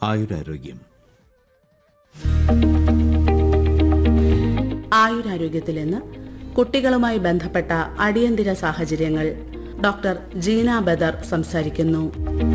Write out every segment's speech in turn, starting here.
ആയുരാരോഗ്യം ആയുരാരോഗ്യത്തിൽ ഇന്ന് കുട്ടികളുമായി ബന്ധപ്പെട്ട അടിയന്തര സാഹചര്യങ്ങൾ ഡോക്ടർ ജീന ബദർ സംസാരിക്കുന്നു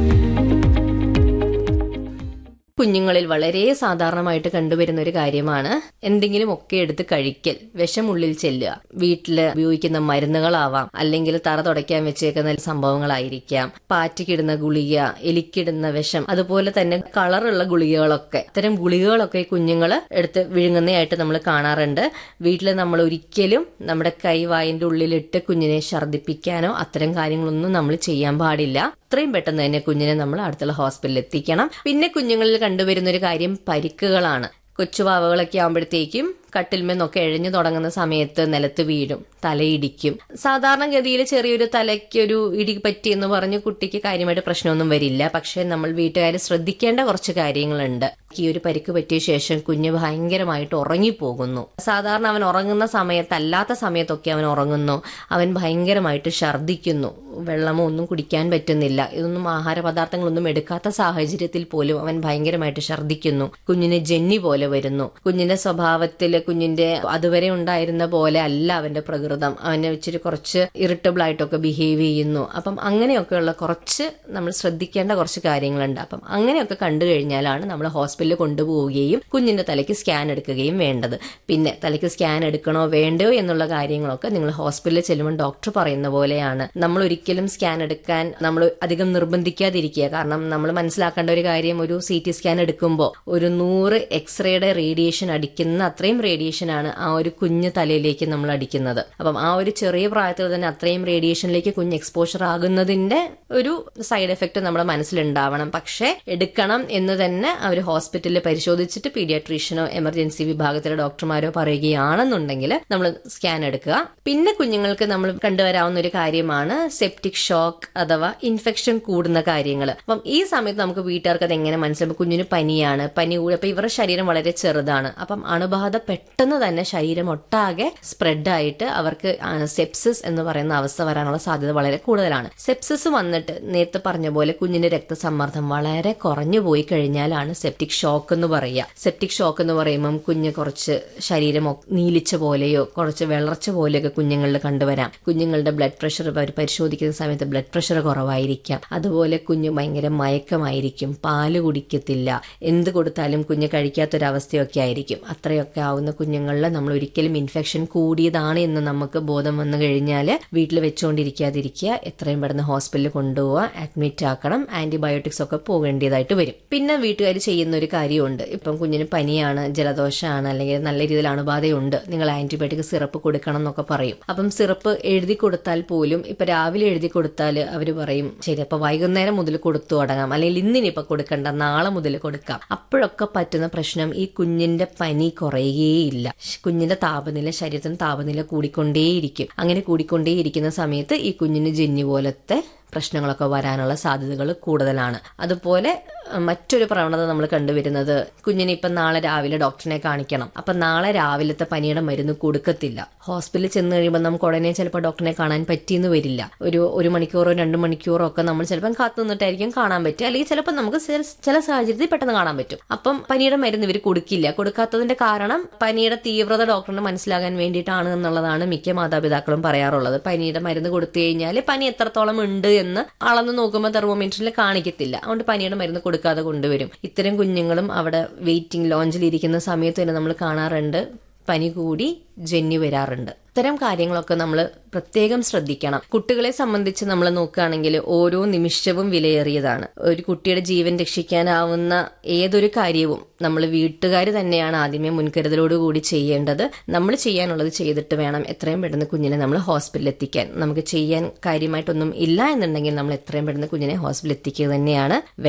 കുഞ്ഞുങ്ങളിൽ വളരെ സാധാരണമായിട്ട് കണ്ടുവരുന്ന ഒരു കാര്യമാണ് എന്തെങ്കിലും ഒക്കെ എടുത്ത് കഴിക്കൽ വിഷമുള്ളിൽ ചെല്ലുക വീട്ടിൽ ഉപയോഗിക്കുന്ന മരുന്നുകളാവാം അല്ലെങ്കിൽ തറ തുടയ്ക്കാൻ വെച്ചേക്കുന്ന സംഭവങ്ങളായിരിക്കാം പാറ്റിക്കിടുന്ന ഗുളിക എലിക്കിടുന്ന വിഷം അതുപോലെ തന്നെ കളറുള്ള ഗുളികകളൊക്കെ ഇത്തരം ഗുളികകളൊക്കെ കുഞ്ഞുങ്ങൾ എടുത്ത് വിഴുങ്ങുന്നതായിട്ട് നമ്മൾ കാണാറുണ്ട് വീട്ടിൽ നമ്മൾ ഒരിക്കലും നമ്മുടെ കൈ വായിന്റെ ഉള്ളിലിട്ട് കുഞ്ഞിനെ ഛർദ്ദിപ്പിക്കാനോ അത്തരം കാര്യങ്ങളൊന്നും നമ്മൾ ചെയ്യാൻ പാടില്ല എത്രയും പെട്ടെന്ന് തന്നെ കുഞ്ഞിനെ നമ്മൾ അടുത്തുള്ള ഹോസ്പിറ്റലിൽ എത്തിക്കണം പിന്നെ കുഞ്ഞുങ്ങളിൽ കണ്ടുവരുന്ന ഒരു കാര്യം പരിക്കുകളാണ് കൊച്ചുവാവകളൊക്കെ ആകുമ്പോഴത്തേക്കും കട്ടിൽമെന്നൊക്കെ എഴഞ്ഞു തുടങ്ങുന്ന സമയത്ത് നിലത്ത് വീഴും തലയിടിക്കും സാധാരണഗതിയിൽ ചെറിയൊരു തലയ്ക്കൊരു ഇടി പറ്റി എന്ന് പറഞ്ഞ് കുട്ടിക്ക് കാര്യമായിട്ട് പ്രശ്നമൊന്നും വരില്ല പക്ഷെ നമ്മൾ വീട്ടുകാർ ശ്രദ്ധിക്കേണ്ട കുറച്ച് കാര്യങ്ങളുണ്ട് ഈ ഒരു പരിക്ക് പറ്റിയ ശേഷം കുഞ്ഞ് ഭയങ്കരമായിട്ട് ഉറങ്ങിപ്പോകുന്നു സാധാരണ അവൻ ഉറങ്ങുന്ന സമയത്തല്ലാത്ത സമയത്തൊക്കെ അവൻ ഉറങ്ങുന്നു അവൻ ഭയങ്കരമായിട്ട് ഛർദ്ദിക്കുന്നു വെള്ളമോ ഒന്നും കുടിക്കാൻ പറ്റുന്നില്ല ഇതൊന്നും ആഹാര പദാർത്ഥങ്ങളൊന്നും എടുക്കാത്ത സാഹചര്യത്തിൽ പോലും അവൻ ഭയങ്കരമായിട്ട് ഛർദ്ദിക്കുന്നു കുഞ്ഞിന് ജന്നി പോലെ വരുന്നു കുഞ്ഞിന്റെ സ്വഭാവത്തിൽ കുഞ്ഞിന്റെ അതുവരെ ഉണ്ടായിരുന്ന പോലെ അല്ല അവന്റെ പ്രകൃതം അവനെ ഇച്ചിരി കുറച്ച് ഇറിറ്റബിൾ ആയിട്ടൊക്കെ ബിഹേവ് ചെയ്യുന്നു അപ്പം അങ്ങനെയൊക്കെയുള്ള കുറച്ച് നമ്മൾ ശ്രദ്ധിക്കേണ്ട കുറച്ച് കാര്യങ്ങളുണ്ട് അപ്പം അങ്ങനെയൊക്കെ കണ്ടു കഴിഞ്ഞാലാണ് നമ്മൾ ഹോസ്പിറ്റലിൽ കൊണ്ടുപോവുകയും കുഞ്ഞിന്റെ തലയ്ക്ക് സ്കാൻ എടുക്കുകയും വേണ്ടത് പിന്നെ തലയ്ക്ക് സ്കാൻ എടുക്കണോ വേണ്ടയോ എന്നുള്ള കാര്യങ്ങളൊക്കെ നിങ്ങൾ ഹോസ്പിറ്റലിൽ ചെല്ലുമ്പോൾ ഡോക്ടർ പറയുന്ന പോലെയാണ് നമ്മൾ ഒരിക്കലും സ്കാൻ എടുക്കാൻ നമ്മൾ അധികം നിർബന്ധിക്കാതിരിക്കുക കാരണം നമ്മൾ മനസ്സിലാക്കേണ്ട ഒരു കാര്യം ഒരു സി ടി സ്കാൻ എടുക്കുമ്പോൾ ഒരു നൂറ് എക്സ്റേയുടെ റേഡിയേഷൻ അടിക്കുന്ന അത്രയും റേഡിയേഷൻ ആണ് ആ ഒരു കുഞ്ഞു തലയിലേക്ക് നമ്മൾ അടിക്കുന്നത് അപ്പം ആ ഒരു ചെറിയ പ്രായത്തിൽ തന്നെ അത്രയും റേഡിയേഷനിലേക്ക് കുഞ്ഞ് എക്സ്പോഷർ ആകുന്നതിന്റെ ഒരു സൈഡ് എഫക്ട് നമ്മുടെ മനസ്സിലുണ്ടാവണം പക്ഷേ എടുക്കണം എന്ന് തന്നെ അവർ ഹോസ്പിറ്റലിൽ പരിശോധിച്ചിട്ട് പീഡിയാട്രീഷ്യനോ എമർജൻസി വിഭാഗത്തിലെ ഡോക്ടർമാരോ പറയുകയാണെന്നുണ്ടെങ്കിൽ നമ്മൾ സ്കാൻ എടുക്കുക പിന്നെ കുഞ്ഞുങ്ങൾക്ക് നമ്മൾ കണ്ടുവരാവുന്ന ഒരു കാര്യമാണ് സെപ്റ്റിക് ഷോക്ക് അഥവാ ഇൻഫെക്ഷൻ കൂടുന്ന കാര്യങ്ങൾ അപ്പം ഈ സമയത്ത് നമുക്ക് വീട്ടുകാർക്ക് അത് എങ്ങനെ മനസ്സിലാവും കുഞ്ഞിന് പനിയാണ് പനി കൂടി അപ്പൊ ഇവരുടെ ശരീരം വളരെ ചെറുതാണ് അപ്പം അണുബാധ പെട്ടെന്ന് തന്നെ ശരീരം ഒട്ടാകെ സ്പ്രെഡ് ആയിട്ട് അവർക്ക് സെപ്സിസ് എന്ന് പറയുന്ന അവസ്ഥ വരാനുള്ള സാധ്യത വളരെ കൂടുതലാണ് സെപ്സിസ് വന്നിട്ട് നേരത്തെ പറഞ്ഞ പോലെ കുഞ്ഞിന്റെ രക്തസമ്മർദ്ദം വളരെ കുറഞ്ഞു പോയി കഴിഞ്ഞാലാണ് സെപ്റ്റിക് ഷോക്ക് എന്ന് പറയുക സെപ്റ്റിക് ഷോക്ക് എന്ന് പറയുമ്പം കുഞ്ഞ് കുറച്ച് ശരീരം ഒ- നീലിച്ച പോലെയോ കുറച്ച് വിളർച്ച പോലെയൊക്കെ കുഞ്ഞുങ്ങളിൽ കണ്ടുവരാം കുഞ്ഞുങ്ങളുടെ ബ്ലഡ് പ്രഷർ അവർ പരിശോധിക്കുന്ന സമയത്ത് ബ്ലഡ് പ്രഷർ കുറവായിരിക്കാം അതുപോലെ കുഞ്ഞ് ഭയങ്കര മയക്കമായിരിക്കും പാല് കുടിക്കത്തില്ല എന്ത് കൊടുത്താലും കുഞ്ഞ് കഴിക്കാത്തൊരവസ്ഥയൊക്കെ ആയിരിക്കും അത്രയൊക്കെ ആവുന്ന കുഞ്ഞുങ്ങളിൽ നമ്മൾ ഒരിക്കലും ഇൻഫെക്ഷൻ കൂടിയതാണ് എന്ന് നമുക്ക് ബോധം വന്നു കഴിഞ്ഞാൽ വീട്ടിൽ വെച്ചുകൊണ്ടിരിക്കാതിരിക്കുക എത്രയും പെട്ടെന്ന് ഹോസ്പിറ്റലിൽ കൊണ്ടുപോവുക അഡ്മിറ്റ് ആക്കണം ആന്റിബയോട്ടിക്സ് ഒക്കെ പോകേണ്ടതായിട്ട് വരും പിന്നെ വീട്ടുകാർ ചെയ്യുന്ന ഒരു കാര്യമുണ്ട് ഇപ്പം കുഞ്ഞിന് പനിയാണ് ജലദോഷമാണ് അല്ലെങ്കിൽ നല്ല രീതിയിൽ അണുബാധയുണ്ട് നിങ്ങൾ ആന്റിബയോട്ടിക് സിറപ്പ് കൊടുക്കണം എന്നൊക്കെ പറയും അപ്പം സിറപ്പ് എഴുതി കൊടുത്താൽ പോലും ഇപ്പൊ രാവിലെ എഴുതി കൊടുത്താൽ അവർ പറയും ശരി അപ്പൊ വൈകുന്നേരം മുതൽ കൊടുത്തു തുടങ്ങാം അല്ലെങ്കിൽ ഇന്നിനിപ്പൊ കൊടുക്കണ്ട നാളെ മുതൽ കൊടുക്കാം അപ്പോഴൊക്കെ പറ്റുന്ന പ്രശ്നം ഈ കുഞ്ഞിന്റെ പനി കുറയുകയില്ല ശ്- കുഞ്ഞിന്റെ താപനില ശരീരത്തിന് താപനില കൂടിക്കൊണ്ടേയിരിക്കും അങ്ങനെ കൂടിക്കൊണ്ടേയിരിക്കുന്ന സമയത്ത് ഈ കുഞ്ഞിന് ജന്നി പോലത്തെ പ്രശ്നങ്ങളൊക്കെ വരാനുള്ള സാധ്യതകൾ കൂടുതലാണ് അതുപോലെ അഹ് മറ്റൊരു പ്രവണത നമ്മൾ കണ്ടുവരുന്നത് കുഞ്ഞിനെ ഇപ്പം നാളെ രാവിലെ ഡോക്ടറിനെ കാണിക്കണം അപ്പം നാളെ രാവിലത്തെ പനിയുടെ മരുന്ന് കൊടുക്കത്തില്ല ഹോസ്പിറ്റലിൽ ചെന്ന് കഴിയുമ്പോൾ നമുക്ക് ഉടനെ ചിലപ്പോൾ ഡോക്ടറിനെ കാണാൻ പറ്റിയെന്ന് വരില്ല ഒരു ഒരു മണിക്കൂറോ രണ്ട് മണിക്കൂറോ ഒക്കെ നമ്മൾ ചിലപ്പം കാത്തു നിന്നിട്ടായിരിക്കും കാണാൻ പറ്റുക അല്ലെങ്കിൽ ചിലപ്പോൾ നമുക്ക് ചില- ചില സാഹചര്യത്തിൽ പെട്ടെന്ന് കാണാൻ പറ്റും അപ്പം പനിയുടെ മരുന്ന് ഇവർ കൊടുക്കില്ല കൊടുക്കാത്തതിന്റെ കാരണം പനിയുടെ തീവ്രത ഡോക്ടറിന് മനസ്സിലാകാൻ വേണ്ടിയിട്ടാണ് എന്നുള്ളതാണ് മിക്ക മാതാപിതാക്കളും പറയാറുള്ളത് പനിയുടെ മരുന്ന് കൊടുത്തു കഴിഞ്ഞാൽ പനി എത്രത്തോളം ഉണ്ട് എന്ന് അളന്ന് നോക്കുമ്പോൾ തെർമോമീറ്ററിൽ കാണിക്കത്തില്ല അതുകൊണ്ട് പനിയുടെ മരുന്ന് കൊടുക്കാതെ കൊണ്ടുവരും ഇത്തരം കുഞ്ഞുങ്ങളും അവിടെ വെയിറ്റിംഗ് ലോഞ്ചിൽ ഇരിക്കുന്ന സമയത്ത് തന്നെ നമ്മൾ കാണാറുണ്ട് പനി കൂടി ജന്നി വരാറുണ്ട് ഇത്തരം കാര്യങ്ങളൊക്കെ നമ്മൾ പ്രത്യേകം ശ്രദ്ധിക്കണം കുട്ടികളെ സംബന്ധിച്ച് നമ്മൾ നോക്കുകയാണെങ്കിൽ ഓരോ നിമിഷവും വിലയേറിയതാണ് ഒരു കുട്ടിയുടെ ജീവൻ രക്ഷിക്കാനാവുന്ന ഏതൊരു കാര്യവും നമ്മൾ വീട്ടുകാർ തന്നെയാണ് ആദ്യമേ മുൻകരുതലോടുകൂടി ചെയ്യേണ്ടത് നമ്മൾ ചെയ്യാനുള്ളത് ചെയ്തിട്ട് വേണം എത്രയും പെട്ടെന്ന് കുഞ്ഞിനെ നമ്മൾ ഹോസ്പിറ്റലിൽ എത്തിക്കാൻ നമുക്ക് ചെയ്യാൻ കാര്യമായിട്ടൊന്നും ഇല്ല എന്നുണ്ടെങ്കിൽ നമ്മൾ എത്രയും പെട്ടെന്ന് കുഞ്ഞിനെ ഹോസ്പിറ്റലിൽ എത്തിക്കുക തന്നെയാണ്